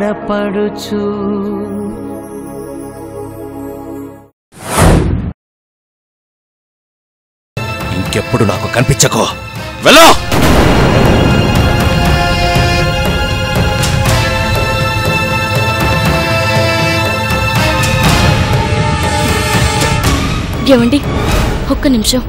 త్వరపడుచు ఇంకెప్పుడు నాకు కనిపించకో వెళ్ళో ఏమండి ఒక్క నిమిషం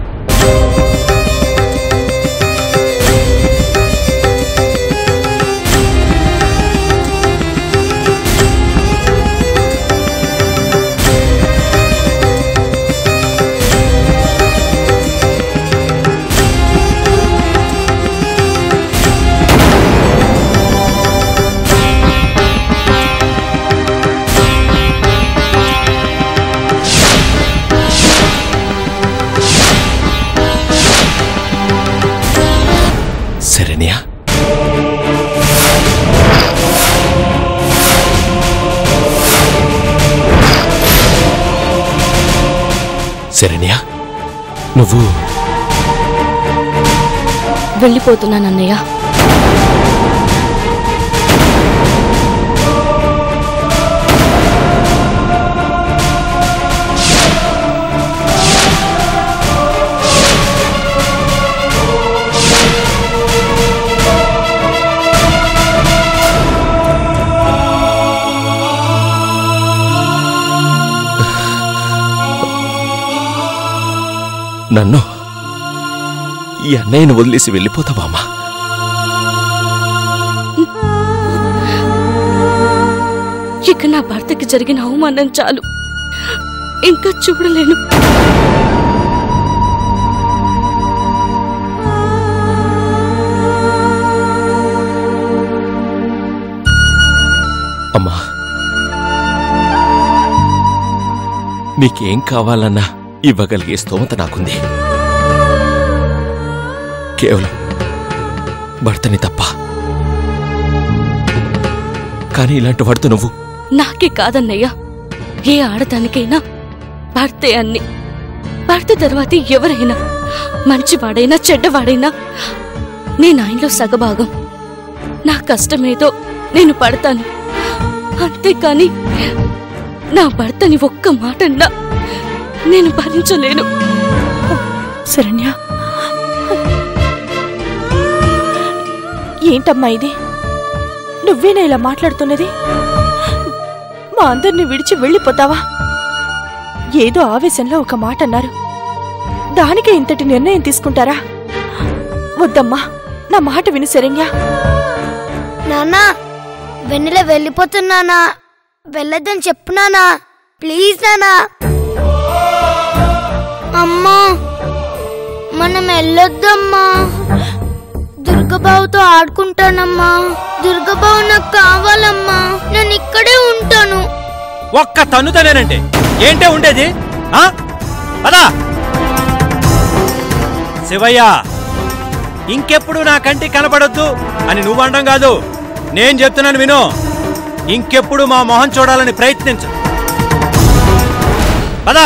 శరణ్య శరణ్య నువ్వు వెళ్ళిపోతున్నాను అన్నయ్య నన్ను ఈ అన్నయ్యను వదిలేసి వెళ్ళిపోతావా అమ్మా ఇక నా భర్తకి జరిగిన అవమానం చాలు ఇంకా చూడలేను అమ్మా నీకేం కావాలన్నా ఇవ్వగలిగే స్తోమత నాకుంది కేవలం భర్తని తప్ప కానీ ఇలాంటి వాడితో నువ్వు నాకే కాదన్నయ్యా ఏ ఆడదానికైనా భర్తే అన్ని భర్త తర్వాత ఎవరైనా మంచివాడైనా చెడ్డవాడైనా నేను ఆయనలో సగభాగం నా కష్టమేదో నేను పడతాను అంతేకాని నా భర్తని ఒక్క మాటన్నా నేను భరించలేను శరణ్య ఏంటమ్మా ఇది నువ్వేనా ఇలా మాట్లాడుతున్నది మా అందరిని విడిచి వెళ్ళిపోతావా ఏదో ఆవేశంలో ఒక మాట అన్నారు దానికే ఇంతటి నిర్ణయం తీసుకుంటారా వద్దమ్మా నా మాట విను శరణ్య నానా వెన్నెల వెళ్ళిపోతున్నానా వెళ్ళొద్దని చెప్పు నానా ప్లీజ్ నానా అమ్మా మనం వెళ్ళొద్దమ్మా దుర్గబాబుతో ఆడుకుంటానమ్మా దుర్గబాబు నాకు కావాలమ్మా నేను ఇక్కడే ఉంటాను ఒక్క తన్నుతానేనంటే ఏంటే ఉండేది ఆ? పదా శివయ్య ఇంకెప్పుడు నా కంటి కనపడొద్దు అని నువ్వు అనడం కాదు నేను చెప్తున్నాను విను ఇంకెప్పుడు మా మొహం చూడాలని ప్రయత్నించు పదా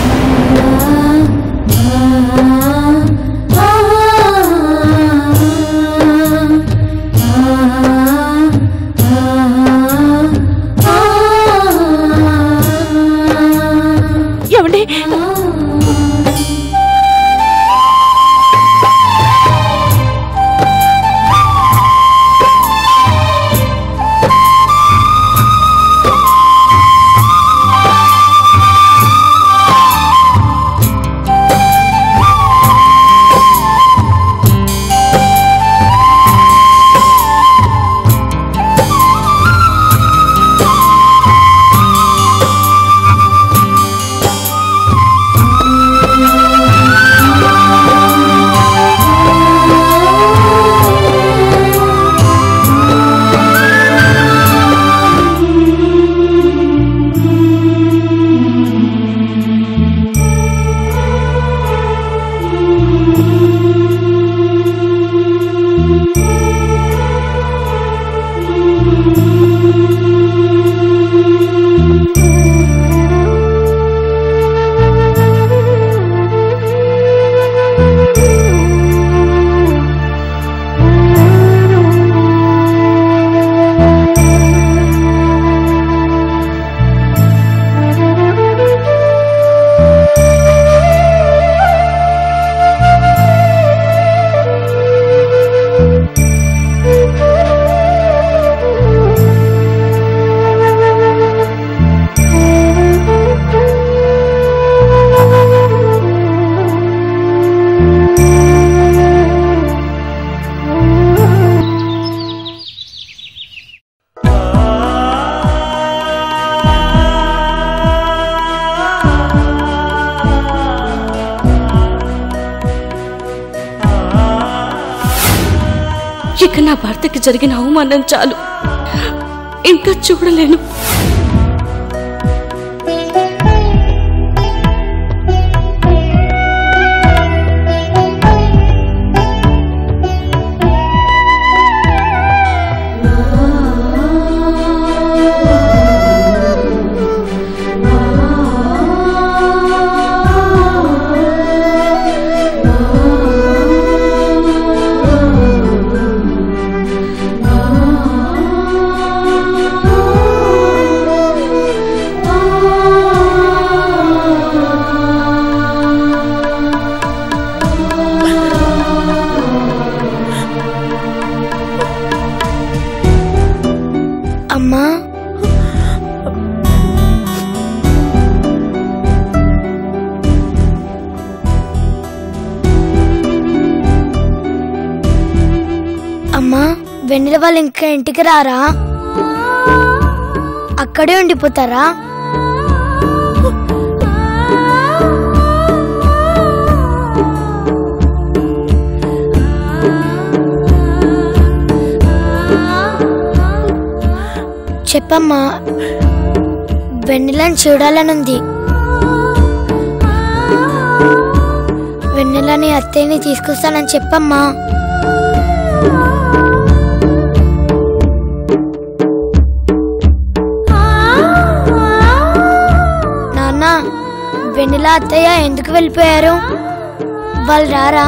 ఏమండి ఇక నా భర్తకి జరిగిన అవమానం చాలు ఇంకా చూడలేను అమ్మా అమ్మా వెన్నెల వాళ్ళు ఇంకా ఇంటికి రారా అక్కడే ఉండిపోతారా చెప్పమ్మా వెన్నెలని చూడాలనుంది వెన్నెలని అత్తయ్యని తీసుకొస్తానని చెప్పమ్మా నాన్న వెన్నెల అత్తయ్య ఎందుకు వెళ్ళిపోయారు వాళ్ళు రారా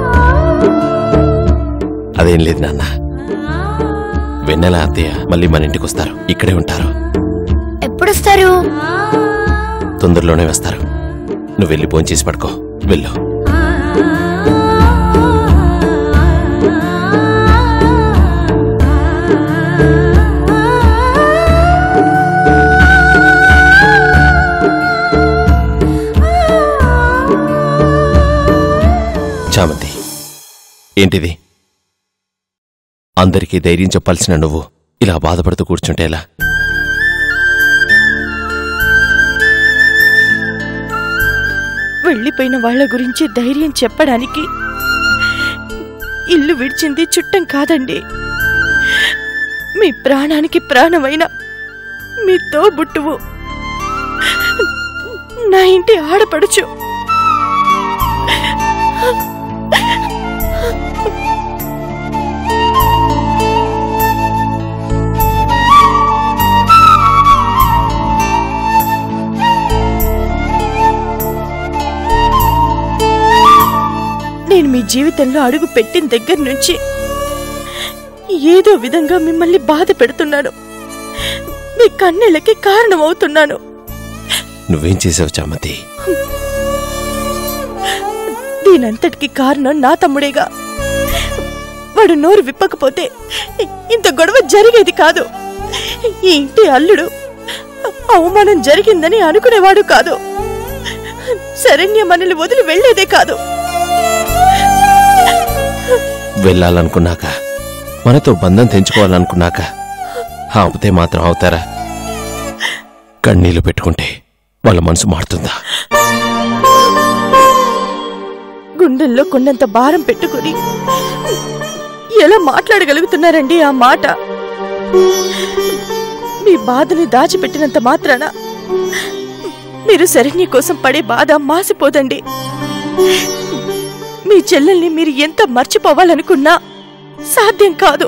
అదేం లేదు నాన్న వెన్నెల అత్తయ్య మళ్ళీ మన ఇంటికి వస్తారు ఇక్కడే ఉంటారు ఎప్పుడొస్తారు తొందరలోనే వస్తారు నువ్వు వెళ్ళి భోంచేసి పడుకో వెళ్ళు చామంతి ఏంటిది అందరికీ ధైర్యం చెప్పాల్సిన నువ్వు ఇలా బాధపడుతూ కూర్చుంటే ఎలా వెళ్ళిపోయిన వాళ్ళ గురించి ధైర్యం చెప్పడానికి ఇల్లు విడిచింది చుట్టం కాదండి మీ ప్రాణానికి ప్రాణమైన మీ తోబుట్టువు నా ఇంటి ఆడపడుచు నేను మీ జీవితంలో అడుగు పెట్టిన దగ్గర నుంచి ఏదో విధంగా మిమ్మల్ని బాధ పెడుతున్నాను మీ కన్నీళ్ళకి కారణమవుతున్నాను నువ్వేం చేసావు చామంతి దీనంతటికి కారణం నా తమ్ముడేగా వాడు నోరు విప్పకపోతే ఇంత గొడవ జరిగేది కాదు ఈ ఇంటి అల్లుడు అవమానం జరిగిందని అనుకునేవాడు కాదు శరణ్య మనల్ని వదిలి వెళ్లేదే కాదు వెళ్ళాలనుకున్నాక మనతో బంధం తెంచుకోవాలనుకున్నాక ఆపితే మాత్రం అవుతారా కన్నీళ్లు పెట్టుకుంటే వాళ్ళ మనసు మారుతుందా గుండెల్లో కొండంత భారం పెట్టుకుని ఎలా మాట్లాడగలుగుతున్నారండి ఆ మాట మీ బాధని దాచిపెట్టినంత మాత్రాన మీరు శరణ్య కోసం పడే బాధ మాసిపోదండి మీ చెల్లెల్ని మీరు ఎంత మర్చిపోవాలనుకున్నా సాధ్యం కాదు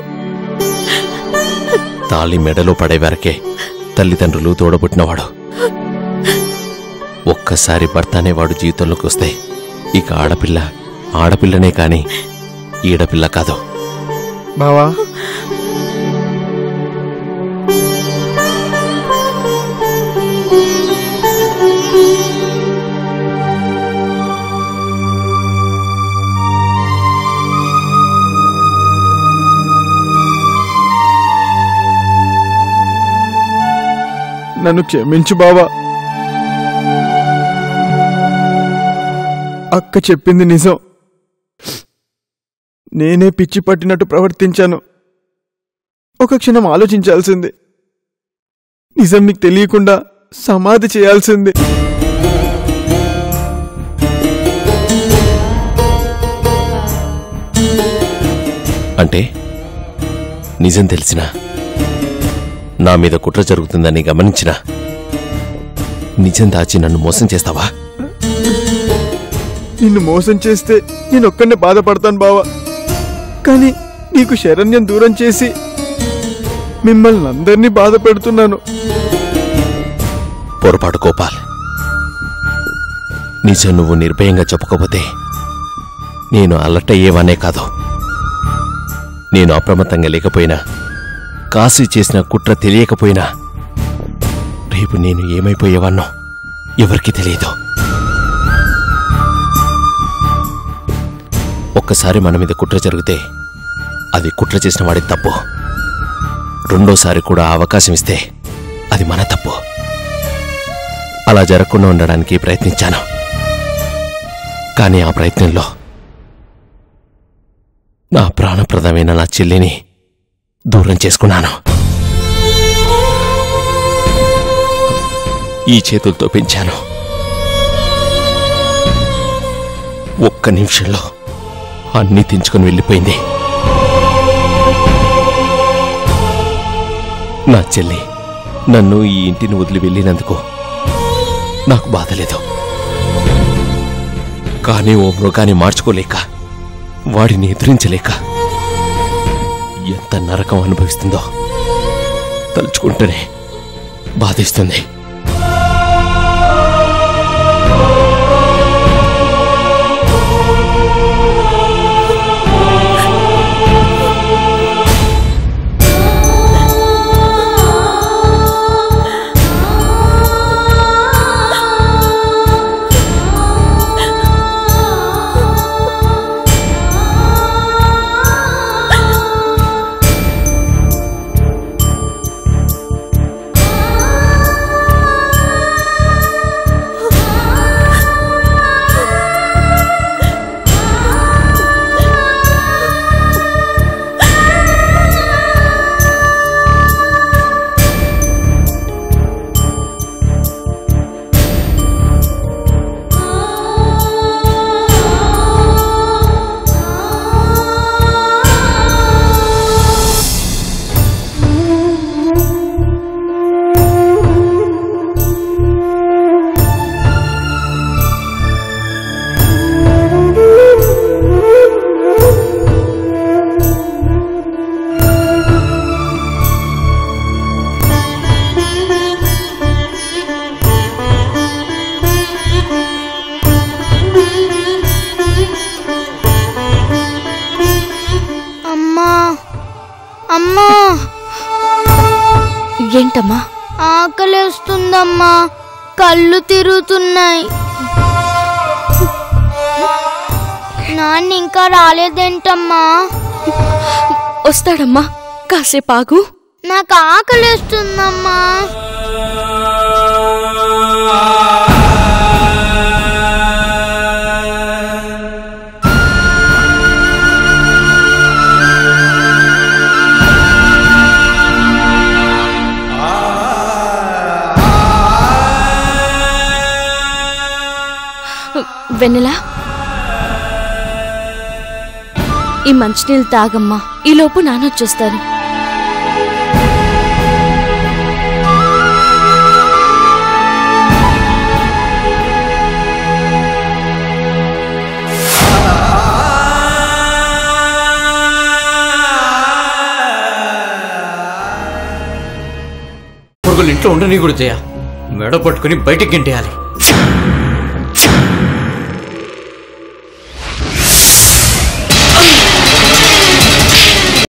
తాళి మెడలో పడే వరకే తల్లిదండ్రులు తోడబుట్టినవాడు ఒక్కసారి భర్త అనేవాడు జీవితంలోకి వస్తే ఇక ఆడపిల్ల ఆడపిల్లనే కాని ఈడపిల్ల కాదు బావా నన్ను క్షమించు బావా అక్క చెప్పింది నిజం నేనే పిచ్చి పట్టినట్టు ప్రవర్తించాను ఒక క్షణం ఆలోచించాల్సింది నిజం నీకు తెలియకుండా సమాధి చేయాల్సింది అంటే నిజం తెలిసినా నా మీద కుట్ర జరుగుతుందని గమనించినా నిజం దాచి నన్ను మోసం చేస్తావా నిన్ను మోసం చేస్తే నేను ఒక్కనే బాధపడతాను బావా కానీ నీకు శరణ్యం దూరం చేసి మిమ్మల్ని అందరినీ బాధ పెడుతున్నాను పొరపాటు గోపాల్ నిజం నువ్వు నిర్భయంగా చెప్పుకోపోతే నేను అలర్ట్ అయ్యేవానే కాదు నేను అప్రమత్తంగా లేకపోయినా కాశీ చేసిన కుట్ర తెలియకపోయినా రేపు నేను ఏమైపోయేవాన్నో ఎవరికీ తెలియదు ఒక్కసారి మన మీద కుట్ర జరిగితే అది కుట్ర చేసిన వాడి తప్పు రెండోసారి కూడా ఆ అవకాశం ఇస్తే అది మన తప్పు అలా జరగకుండా ఉండడానికి ప్రయత్నించాను కానీ ఆ ప్రయత్నంలో నా ప్రాణప్రదమైన నా చెల్లిని దూరం చేసుకున్నాను ఈ చేతులతో పెంచాను ఒక్క నిమిషంలో అన్నీ తెంచుకొని వెళ్ళిపోయింది నా చెల్లి నన్ను ఈ ఇంటిని వదిలి వెళ్ళినందుకు నాకు బాధ లేదు కానీ ఓ మృగాన్ని మార్చుకోలేక వాడిని ఎదిరించలేక ఎంత నరకం అనుభవిస్తుందో తలుచుకుంటేనే బాధిస్తుంది అమ్మా అమ్మా ఏంటమ్మా ఆకలేస్తుందమ్మా కళ్ళు తిరుగుతున్నాయి నాన్న ఇంకా రాలేదేంటమ్మా వస్తాడమ్మా కాసేపు ఆగు నాకు ఆకలేస్తుందమ్మా వెన్నెలా ఈ మంచినీళ్ళు తాగమ్మా ఈలోపు నానొచ్చేస్తారు పురుగులు ఇంట్లో ఉండని కూడా చేయ మెడ పట్టుకుని బయటికి గెంటేయాలి